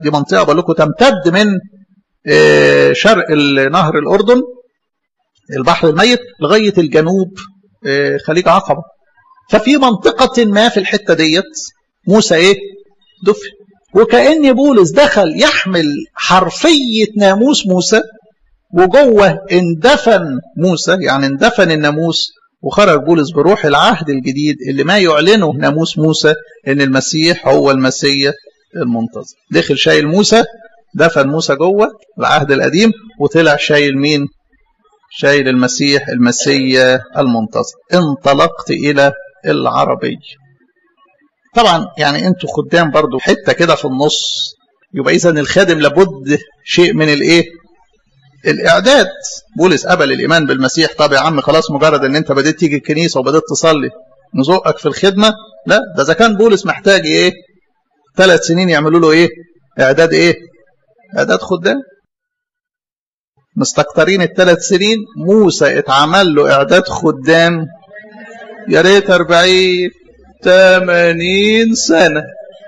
دي منطقة بقول لكم تمتد من شرق نهر الأردن البحر الميت لغاية الجنوب خليج عقبة ففي منطقة ما في الحتة ديت موسى ايه دفن وكأن بولس دخل يحمل حرفية ناموس موسى وجوه اندفن موسى يعني اندفن الناموس وخرج بولس بروح العهد الجديد اللي ما يعلنه ناموس موسى ان المسيح هو المسيح المنتظر دخل شايل موسى دفن موسى جوه العهد القديم وطلع شايل مين شايل المسيح المسيح المنتظر انطلقت الى العربية طبعا يعني انتوا خدام برضو حتة كده في النص يبقى اذا الخادم لابد شيء من الايه الاعداد بولس قبل الايمان بالمسيح طب يا عم خلاص مجرد ان انت بديت تيجي الكنيسه وبديت تصلي نزقك في الخدمه لا ده اذا كان بولس محتاج ايه ثلاث سنين يعملوا له ايه اعداد ايه اعداد خدام مستكترين الثلاث سنين موسى اتعمل له اعداد خدام يا ريت 40 80 سنه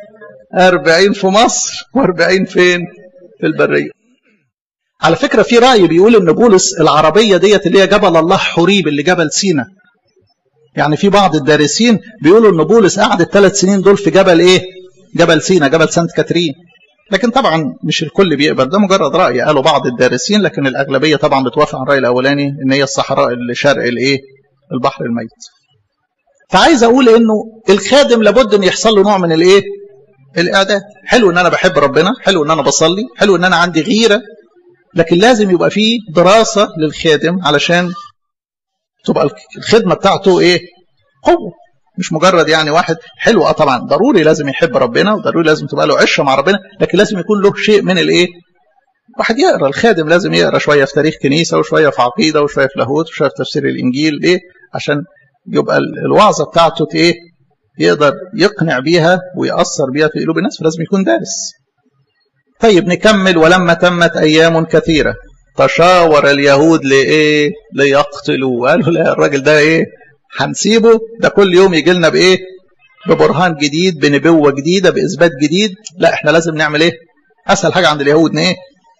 40 في مصر و40 فين في البريه على فكرة في رأي بيقول إن بولس العربية ديت اللي هي جبل الله حريب اللي جبل سينا يعني في بعض الدارسين بيقولوا إن بولس قعد الثلاث سنين دول في جبل إيه؟ جبل سينا جبل سانت كاترين لكن طبعا مش الكل بيقبل ده مجرد رأي قالوا بعض الدارسين لكن الأغلبية طبعا بتوافق على الرأي الأولاني إن هي الصحراء اللي شرق الإيه؟ البحر الميت. فعايز أقول إنه الخادم لابد إن يحصل له نوع من الإيه؟ الإعداد. حلو إن أنا بحب ربنا، حلو إن أنا بصلي، حلو إن أنا عندي غيرة لكن لازم يبقى فيه دراسة للخادم علشان تبقى الخدمة بتاعته ايه قوة مش مجرد يعني واحد حلو اه طبعا ضروري لازم يحب ربنا وضروري لازم تبقى له عشرة مع ربنا لكن لازم يكون له شيء من الايه واحد يقرا الخادم لازم يقرا شويه في تاريخ كنيسه وشويه في عقيده وشويه في لاهوت وشويه في تفسير الانجيل ليه عشان يبقى الوعظه بتاعته ايه يقدر يقنع بيها ويأثر بيها في قلوب الناس فلازم يكون دارس طيب نكمل ولما تمت أيام كثيرة تشاور اليهود لإيه ليقتلوا قالوا لا الراجل ده إيه هنسيبه ده كل يوم يجي لنا بإيه ببرهان جديد بنبوة جديدة بإثبات جديد لا إحنا لازم نعمل إيه أسهل حاجة عند اليهود إيه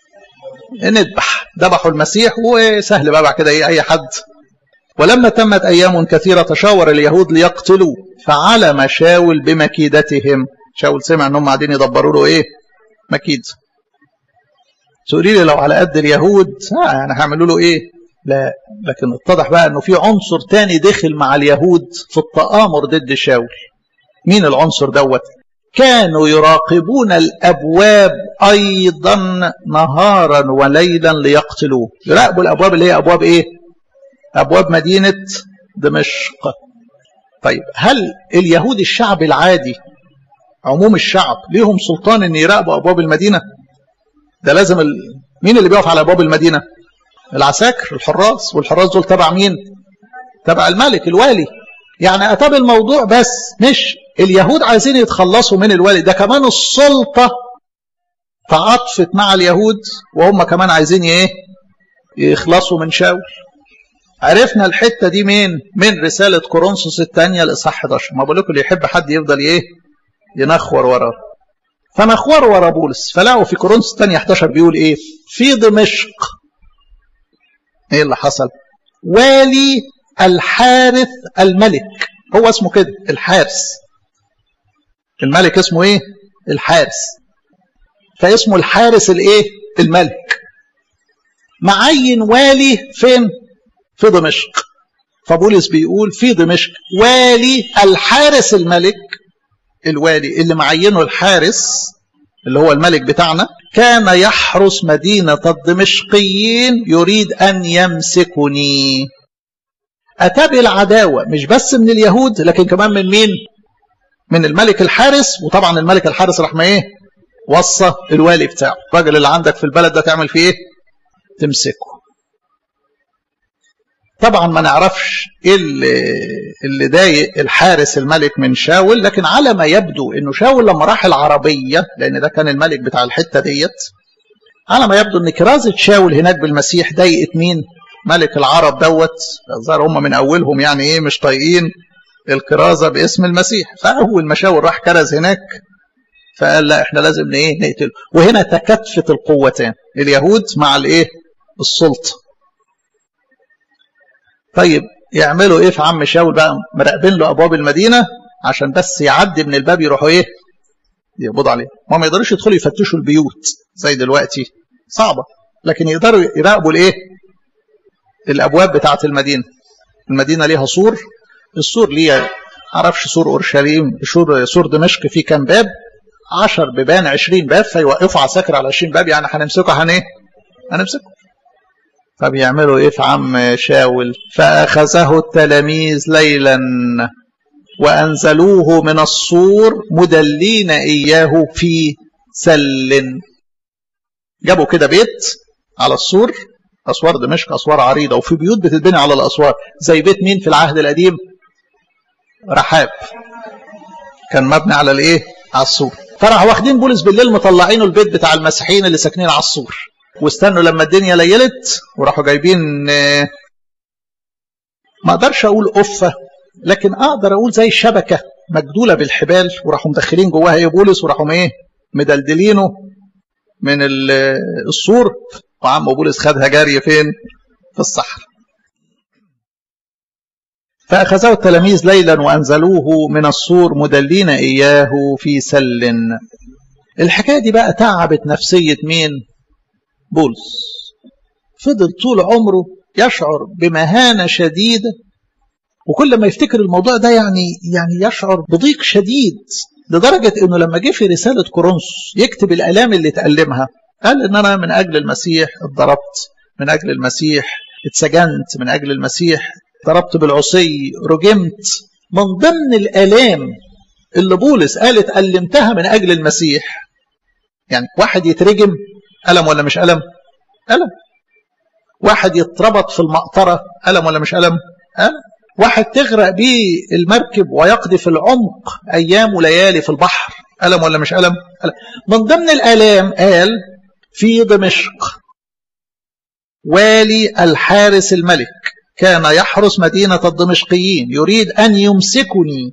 نذبح ذبحوا المسيح وسهل بقى بعد كده إيه أي حد ولما تمت أيام كثيرة تشاور اليهود ليقتلوا فعلم شاول بمكيدتهم شاول سمع أنهم قاعدين يدبروا له إيه مكيد تقولي لي لو على قد اليهود آه يعني هعملوا له ايه لا لكن اتضح بقى انه في عنصر تاني دخل مع اليهود في التآمر ضد شاول مين العنصر دوت كانوا يراقبون الابواب ايضا نهارا وليلا ليقتلوه يراقبوا الابواب اللي هي ابواب ايه ابواب مدينه دمشق طيب هل اليهود الشعب العادي عموم الشعب ليهم سلطان ان يراقبوا ابواب المدينه ده لازم ال... مين اللي بيقف على ابواب المدينه العساكر الحراس والحراس دول تبع مين تبع الملك الوالي يعني اتاب الموضوع بس مش اليهود عايزين يتخلصوا من الوالي ده كمان السلطه تعاطفت مع اليهود وهم كمان عايزين ايه يخلصوا من شاول عرفنا الحته دي مين من رساله كورنثوس الثانيه الاصحاح 11 ما بقول لكم اللي يحب حد يفضل ايه ينخور وراه فنخور ورا بولس فلقوا في كورنثوس الثانيه 11 بيقول ايه في دمشق ايه اللي حصل والي الحارث الملك هو اسمه كده الحارس الملك اسمه ايه الحارس فاسمه الحارس الايه الملك معين والي فين في دمشق فبولس بيقول في دمشق والي الحارس الملك الوالي اللي معينه الحارس اللي هو الملك بتاعنا كان يحرس مدينة الدمشقيين يريد أن يمسكني أتى بالعداوة مش بس من اليهود لكن كمان من مين من الملك الحارس وطبعا الملك الحارس راح ما ايه وصى الوالي بتاعه الراجل اللي عندك في البلد ده تعمل فيه ايه تمسكه طبعا ما نعرفش ايه اللي, اللي ضايق الحارس الملك من شاول لكن على ما يبدو انه شاول لما راح العربيه لان ده كان الملك بتاع الحته ديت على ما يبدو ان كرازه شاول هناك بالمسيح ضايقت مين؟ ملك العرب دوت الظاهر هم من اولهم يعني ايه مش طايقين الكرازه باسم المسيح فاول ما شاول راح كرز هناك فقال لا احنا لازم ايه نقتله وهنا تكاتفت القوتان اليهود مع الايه السلطه طيب يعملوا ايه في عم شاول بقى مراقبين له ابواب المدينه عشان بس يعدي من الباب يروحوا ايه يقبضوا عليه ما ما يقدروش يدخلوا يفتشوا البيوت زي دلوقتي صعبه لكن يقدروا يراقبوا الايه الابواب بتاعه المدينه المدينه ليها سور السور ليه معرفش سور اورشليم سور سور دمشق فيه كام باب 10 بيبان 20 باب فيوقفوا عساكر على 20 باب يعني هنمسكه هن ايه هنمسكه فبيعملوا ايه في عم شاول فاخذه التلاميذ ليلا وانزلوه من السور مدلين اياه في سل جابوا كده بيت على السور اسوار دمشق اسوار عريضه وفي بيوت بتتبني على الاسوار زي بيت مين في العهد القديم رحاب كان مبني على الايه على السور فراحوا واخدين بولس بالليل مطلعينه البيت بتاع المسيحيين اللي ساكنين على السور واستنوا لما الدنيا ليلت وراحوا جايبين ما اقدرش اقول قفه لكن اقدر اقول زي الشبكه مجدوله بالحبال وراحوا مدخلين جواها ايه بولس وراحوا ايه مدلدلينه من السور وعم بولس خدها جاريه فين في الصحراء فأخذه التلاميذ ليلا وأنزلوه من السور مدلين إياه في سل الحكاية دي بقى تعبت نفسية مين بولس فضل طول عمره يشعر بمهانة شديدة وكل ما يفتكر الموضوع ده يعني يعني يشعر بضيق شديد لدرجة انه لما جه في رسالة كورنثوس يكتب الآلام اللي اتألمها قال ان انا من اجل المسيح اتضربت من اجل المسيح اتسجنت من اجل المسيح ضربت بالعصي رجمت من ضمن الآلام اللي بولس قال اتألمتها من أجل المسيح يعني واحد يترجم ألم ولا مش ألم ألم واحد يتربط في المقطرة ألم ولا مش ألم ألم واحد تغرق بيه المركب ويقضي في العمق أيام وليالي في البحر ألم ولا مش ألم, ألم. من ضمن الآلام قال في دمشق والي الحارس الملك كان يحرس مدينة الدمشقيين يريد أن يمسكني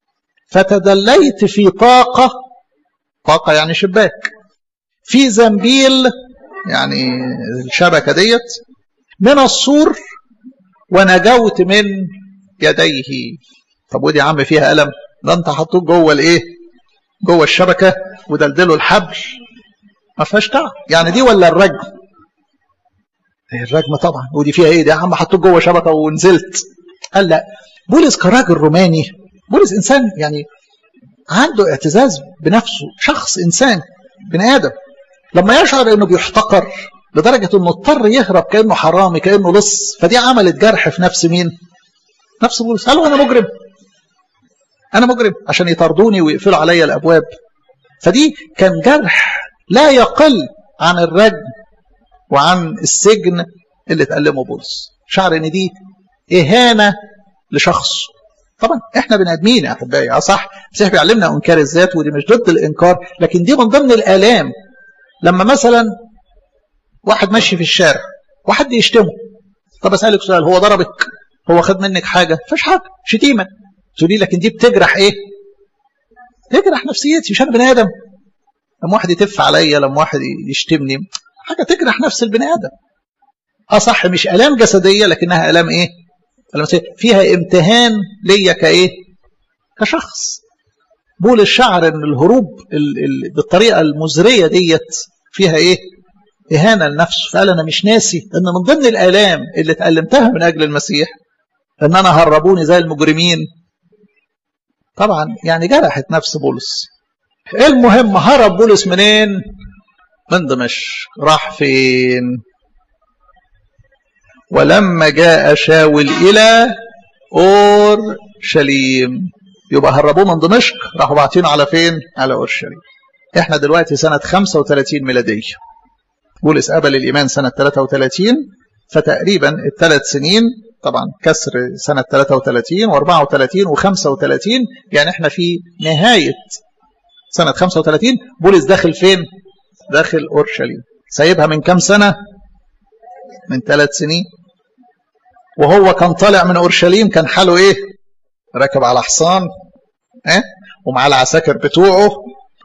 فتدليت في طاقة طاقة يعني شباك في زنبيل يعني الشبكة ديت من السور ونجوت من يديه طب ودي يا عم فيها ألم ده انت حطوه جوه الايه جوه الشبكة ودلدله الحبل ما فيهاش تعب يعني دي ولا الرجم الرجمه طبعا ودي فيها ايه ده يا عم حطوك جوه شبكه ونزلت قال لا بولس كراجل روماني بولس انسان يعني عنده اعتزاز بنفسه شخص انسان بني ادم لما يشعر انه بيحتقر لدرجه انه اضطر يهرب كانه حرامي كانه لص فدي عملت جرح في نفس مين؟ نفس بولس قالوا انا مجرم انا مجرم عشان يطردوني ويقفلوا عليا الابواب فدي كان جرح لا يقل عن الرجم وعن السجن اللي اتألمه بولس شعر ان دي اهانه لشخص طبعا احنا بني ادمين يا احبائي اه صح المسيح بيعلمنا انكار الذات ودي مش ضد الانكار لكن دي من ضمن الالام لما مثلا واحد ماشي في الشارع وحد يشتمه طب اسالك سؤال هو ضربك هو خد منك حاجه فيش حاجه شتيمه تقولي لكن دي بتجرح ايه تجرح نفسيتي مش انا بني ادم لما واحد يتف عليا لما واحد يشتمني حاجه تجرح نفس البني ادم اه صح مش الام جسديه لكنها الام ايه فيها امتهان ليا كايه كشخص بول الشعر ان الهروب ال ال بالطريقه المزريه ديت فيها ايه اهانه لنفسه فقال انا مش ناسي ان من ضمن الالام اللي اتالمتها من اجل المسيح ان انا هربوني زي المجرمين طبعا يعني جرحت نفس بولس المهم هرب بولس منين من دمشق راح فين ولما جاء شاول إلى أورشليم يبقى هربوه من دمشق راحوا باعتينه على فين على أورشليم احنا دلوقتي سنة 35 ميلادية بولس قبل الإيمان سنة 33 فتقريبا الثلاث سنين طبعا كسر سنة 33 و34 و35 يعني احنا في نهاية سنة 35 بولس داخل فين داخل أورشليم سايبها من كام سنة من ثلاث سنين وهو كان طالع من أورشليم كان حاله إيه راكب على حصان إيه؟ ومع العساكر بتوعه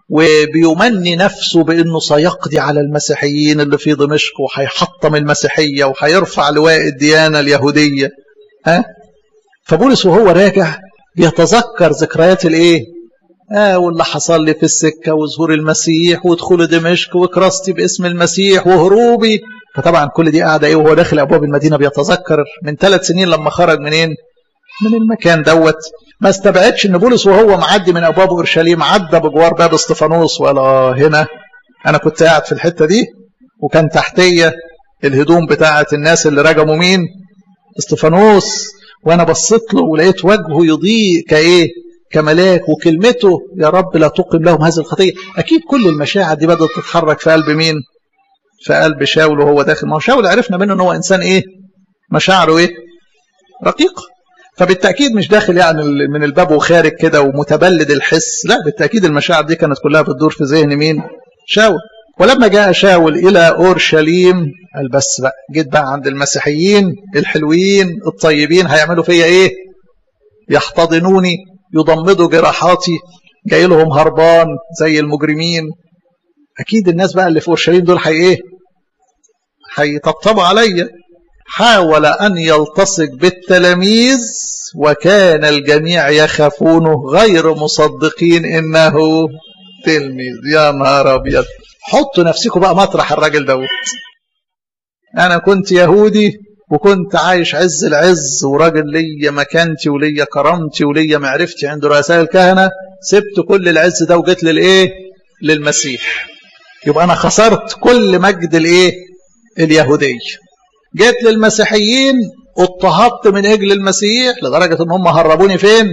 وبيمني نفسه بانه سيقضي على المسيحيين اللي في دمشق وهيحطم المسيحيه وهيرفع لواء الديانه اليهوديه ها فبولس وهو راجع بيتذكر ذكريات الايه آه واللي حصل لي في السكه وظهور المسيح ودخول دمشق وكراستي باسم المسيح وهروبي فطبعا كل دي قاعده ايه وهو داخل ابواب المدينه بيتذكر من ثلاث سنين لما خرج منين؟ من المكان دوت ما استبعدش ان بولس وهو معدي من ابواب اورشليم عدى بجوار باب استفانوس ولا هنا انا كنت قاعد في الحته دي وكان تحتيه الهدوم بتاعه الناس اللي رجموا مين؟ استفانوس وانا بصيت له ولقيت وجهه يضيء كايه؟ كملاك وكلمته يا رب لا تقم لهم هذه الخطيه اكيد كل المشاعر دي بدات تتحرك في قلب مين؟ في قلب شاول وهو داخل ما هو شاول عرفنا منه ان هو انسان ايه؟ مشاعره ايه؟ رقيقه فبالتاكيد مش داخل يعني من الباب وخارج كده ومتبلد الحس لا بالتاكيد المشاعر دي كانت كلها بتدور في ذهن مين شاول ولما جاء شاول الى اورشليم قال بس بقى جيت بقى عند المسيحيين الحلوين الطيبين هيعملوا فيا ايه يحتضنوني يضمدوا جراحاتي جاي لهم هربان زي المجرمين اكيد الناس بقى اللي في اورشليم دول هي ايه هيطبطبوا عليا حاول أن يلتصق بالتلاميذ وكان الجميع يخافونه غير مصدقين إنه تلميذ يا نهار أبيض حطوا نفسكم بقى مطرح الراجل دوت أنا كنت يهودي وكنت عايش عز العز وراجل ليا مكانتي وليا كرامتي وليا معرفتي عند رؤساء الكهنة سبت كل العز ده وجيت للإيه؟ للمسيح يبقى أنا خسرت كل مجد الإيه؟ اليهودية جيت للمسيحيين اضطهدت من اجل المسيح لدرجه ان هم هربوني فين؟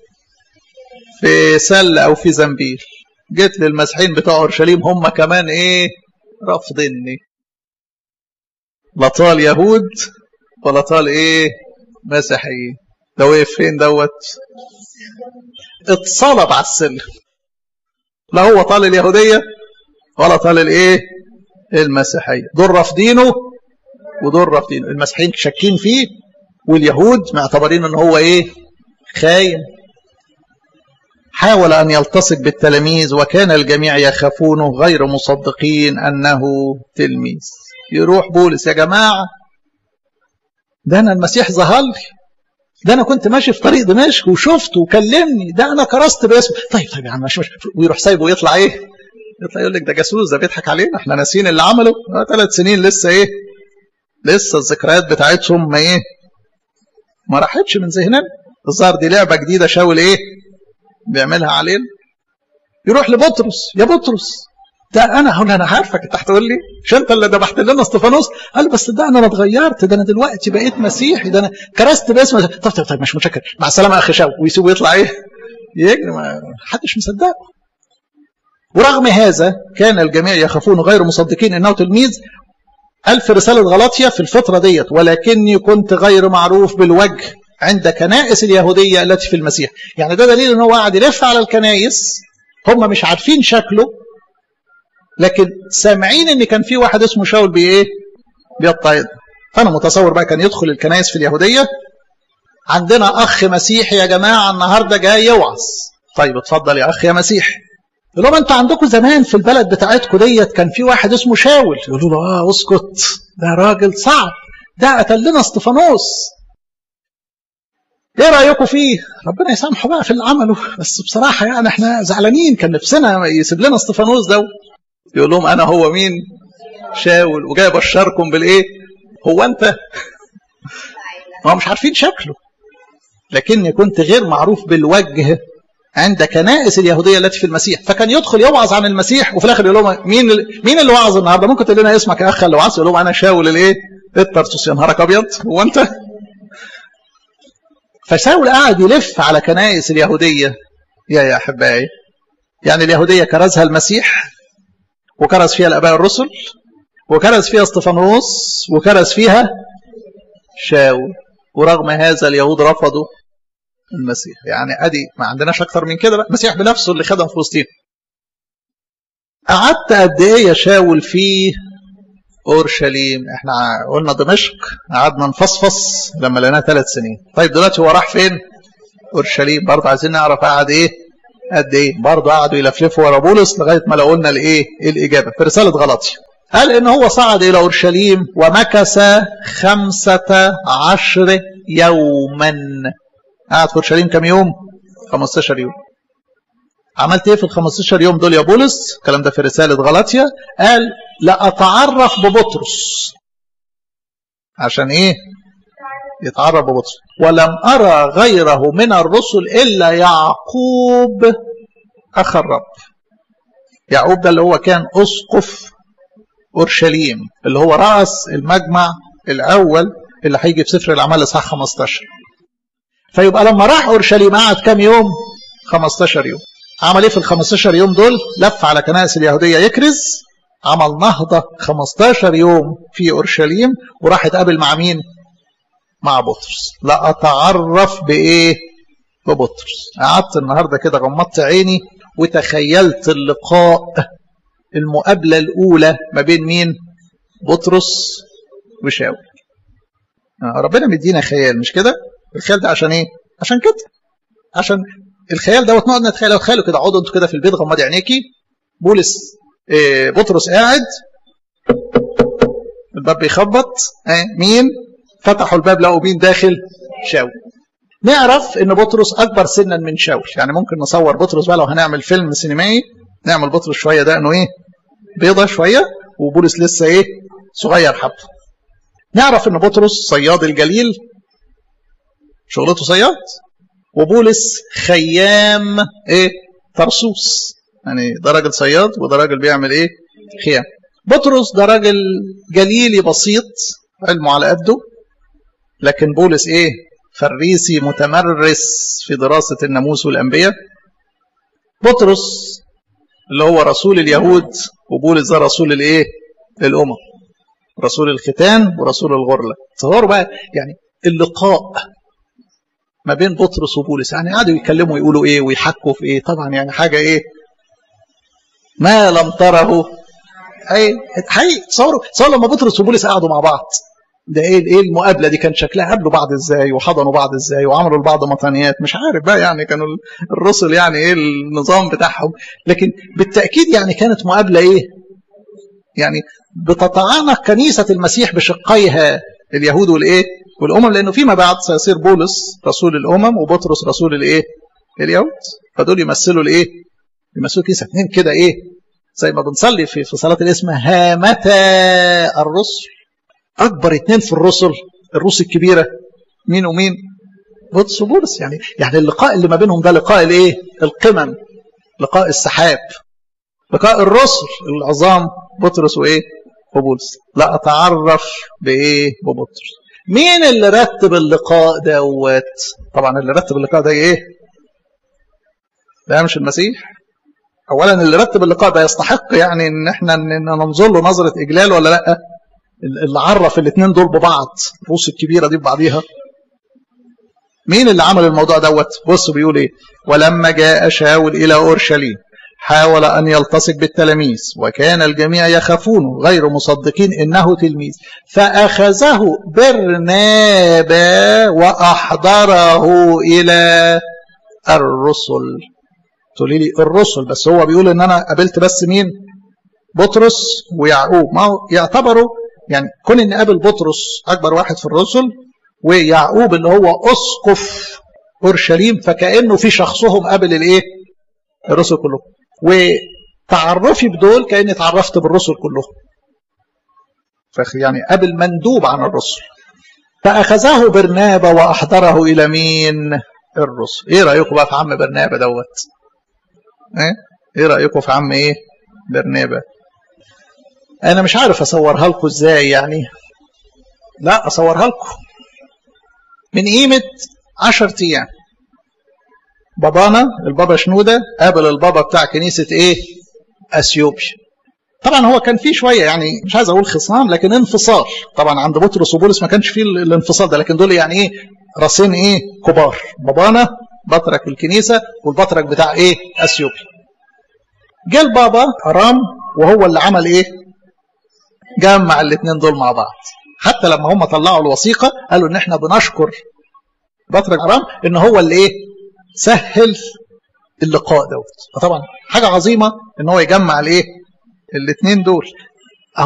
في سل او في زنبيل. جيت للمسيحيين بتوع اورشليم هم كمان ايه؟ رافضيني. لا طال يهود ولا طال ايه؟ مسيحيين. ده وقف فين دوت؟ اتصلب على السلم. لا هو طال اليهوديه ولا طال الايه؟ المسيحيه. دول رافضينه ودول رافضين المسيحيين شاكين فيه واليهود معتبرين ان هو ايه خاين حاول ان يلتصق بالتلاميذ وكان الجميع يخافونه غير مصدقين انه تلميذ يروح بولس يا جماعه ده انا المسيح ظهر لي ده انا كنت ماشي في طريق دمشق وشفته وكلمني ده انا كرست باسمه طيب طيب يا عم مش مش ويروح سايبه ويطلع ايه يطلع يقول لك ده جاسوس ده بيضحك علينا احنا ناسيين اللي عمله ثلاث سنين لسه ايه لسه الذكريات بتاعتهم ما ايه ما راحتش من ذهننا الظاهر دي لعبه جديده شاول ايه بيعملها علينا يروح لبطرس يا بطرس ده انا هقول انا عارفك انت هتقول لي مش انت اللي ذبحت لنا استفانوس قال بس ده انا اتغيرت ده انا دلوقتي بقيت مسيحي ده انا كرست باسم طب طب طب مش متشكر مع السلامه يا اخي شاول ويسيبه يطلع ايه يجري ما حدش مصدقه ورغم هذا كان الجميع يخافون غير مصدقين انه تلميذ قال في رسالة غلطية في الفترة ديت ولكني كنت غير معروف بالوجه عند كنائس اليهودية التي في المسيح يعني ده دليل ان هو قاعد يلف على الكنائس هم مش عارفين شكله لكن سامعين ان كان في واحد اسمه شاول بايه بيضطهد فانا متصور بقى كان يدخل الكنائس في اليهودية عندنا اخ مسيحي يا جماعة النهاردة جاي يوعظ طيب اتفضل يا اخ يا مسيحي يقول لهم انتوا عندكم زمان في البلد بتاعتكم ديت كان في واحد اسمه شاول يقولوا له اه اسكت ده راجل صعب ده قتل لنا استفانوس ايه رايكم فيه ربنا يسامحه بقى في اللي عمله بس بصراحه يعني احنا زعلانين كان نفسنا يسيب لنا استفانوس ده يقول لهم انا هو مين شاول وجاي ابشركم بالايه هو انت ما مش عارفين شكله لكني كنت غير معروف بالوجه عند كنائس اليهوديه التي في المسيح فكان يدخل يوعظ عن المسيح وفي الاخر يقول لهم مين مين اللي وعظ النهارده ممكن تقول لنا اسمك يا اخ اللي وعظ يقول لهم انا شاول الايه الترسوس يا نهارك ابيض هو انت فشاول قاعد يلف على كنائس اليهوديه يا يا احبائي يعني اليهوديه كرزها المسيح وكرز فيها الاباء الرسل وكرز فيها استفانوس وكرز فيها شاول ورغم هذا اليهود رفضوا المسيح يعني ادي ما عندناش اكتر من كده بقى المسيح بنفسه اللي خدم في وسطهم قعدت قد ايه يا شاول في اورشليم احنا قلنا دمشق قعدنا نفصفص لما لقيناه ثلاث سنين طيب دلوقتي هو راح فين اورشليم برضه عايزين نعرف قعد ايه قد ايه برضه قعدوا يلفلفوا ورا بولس لغايه ما لقوا لنا الايه الاجابه في رساله غلطي قال ان هو صعد الى اورشليم ومكث خمسة عشر يوما قعد في اورشليم كم يوم 15 يوم عملت ايه في ال 15 يوم دول يا بولس الكلام ده في رساله غلطيا قال لا اتعرف ببطرس عشان ايه يتعرف ببطرس ولم ارى غيره من الرسل الا يعقوب اخ الرب يعقوب ده اللي هو كان اسقف اورشليم اللي هو راس المجمع الاول اللي هيجي في سفر الاعمال اصحاح 15 فيبقى لما راح اورشليم قعد كام يوم 15 يوم عمل ايه في ال 15 يوم دول لف على كنائس اليهوديه يكرز عمل نهضه 15 يوم في اورشليم وراح يتقابل مع مين مع بطرس لا اتعرف بايه ببطرس قعدت النهارده كده غمضت عيني وتخيلت اللقاء المقابله الاولى ما بين مين بطرس وشاول ربنا مدينا خيال مش كده الخيال ده عشان ايه عشان كده عشان الخيال دوت نقعد نتخيله تخيلوا كده اقعدوا انتوا كده في البيت غمضي عينيكي بولس إيه بطرس قاعد الباب بيخبط اه مين فتحوا الباب لقوا مين داخل شاول نعرف ان بطرس اكبر سنا من شاول يعني ممكن نصور بطرس بقى لو هنعمل فيلم سينمائي نعمل بطرس شويه ده انه ايه بيضه شويه وبولس لسه ايه صغير حبه نعرف ان بطرس صياد الجليل شغلته صياد وبولس خيام ايه ترسوس يعني ده راجل صياد وده راجل بيعمل ايه خيام بطرس ده راجل جليلي بسيط علمه على قده لكن بولس ايه فريسي متمرس في دراسة الناموس والأنبياء بطرس اللي هو رسول اليهود وبولس ده رسول الايه الأمم رسول الختان ورسول الغرلة تصوروا بقى يعني اللقاء ما بين بطرس وبولس يعني قعدوا يتكلموا يقولوا ايه ويحكوا في ايه طبعا يعني حاجة ايه ما لم تره اي حقيقي تصوروا تصوروا لما بطرس وبولس قعدوا مع بعض ده ايه ايه المقابله دي كان شكلها قابلوا بعض ازاي وحضنوا بعض ازاي وعملوا لبعض مطانيات مش عارف بقى يعني كانوا الرسل يعني ايه النظام بتاعهم لكن بالتاكيد يعني كانت مقابله ايه يعني بتتعانق كنيسه المسيح بشقيها اليهود والايه والامم لانه فيما بعد سيصير بولس رسول الامم وبطرس رسول الايه اليهود فدول يمثلوا الايه يمثلوا كنيسه اثنين كده ايه زي ما بنصلي في في صلاه الاسم هامتا الرسل اكبر اثنين في الرسل الروس الكبيره مين ومين بطرس وبولس يعني يعني اللقاء اللي ما بينهم ده لقاء الايه القمم لقاء السحاب لقاء الرسل العظام بطرس وايه وبولس لا اتعرف بايه ببطرس مين اللي رتب اللقاء دوت طبعا اللي رتب اللقاء ده ايه ده مش المسيح اولا اللي رتب اللقاء ده يستحق يعني ان احنا ننظر له نظره اجلال ولا لا اللي عرف الاثنين دول ببعض الروس الكبيره دي ببعضيها مين اللي عمل الموضوع دوت بصوا بيقول ايه ولما جاء شاول الى اورشليم حاول ان يلتصق بالتلاميذ وكان الجميع يخافونه غير مصدقين انه تلميذ فاخذه برنابا واحضره الى الرسل تقولي لي الرسل بس هو بيقول ان انا قابلت بس مين بطرس ويعقوب ما هو يعتبروا يعني كون ان قابل بطرس اكبر واحد في الرسل ويعقوب اللي هو اسقف اورشليم فكانه في شخصهم قابل الايه الرسل كلهم وتعرفي بدول كاني اتعرفت بالرسل كلهم يعني قابل مندوب عن الرسل فاخذه برنابا واحضره الى مين الرسل ايه رايكم بقى في عم برنابا دوت ايه ايه رايكم في عم ايه برنابا انا مش عارف اصورها لكم ازاي يعني لا اصورها لكم من قيمه 10 ايام بابانا البابا شنوده قابل البابا بتاع كنيسه ايه اثيوبيا طبعا هو كان فيه شويه يعني مش عايز اقول خصام لكن انفصال طبعا عند بطرس وبولس ما كانش فيه الانفصال ده لكن دول يعني ايه راسين ايه كبار بابانا بطرك الكنيسه والبطرك بتاع ايه اثيوبيا جه البابا ارام وهو اللي عمل ايه جمع الاثنين دول مع بعض حتى لما هم طلعوا الوثيقه قالوا ان احنا بنشكر بطرك ارام ان هو اللي ايه سهل اللقاء دوت فطبعا حاجة عظيمة ان هو يجمع الايه الاثنين دول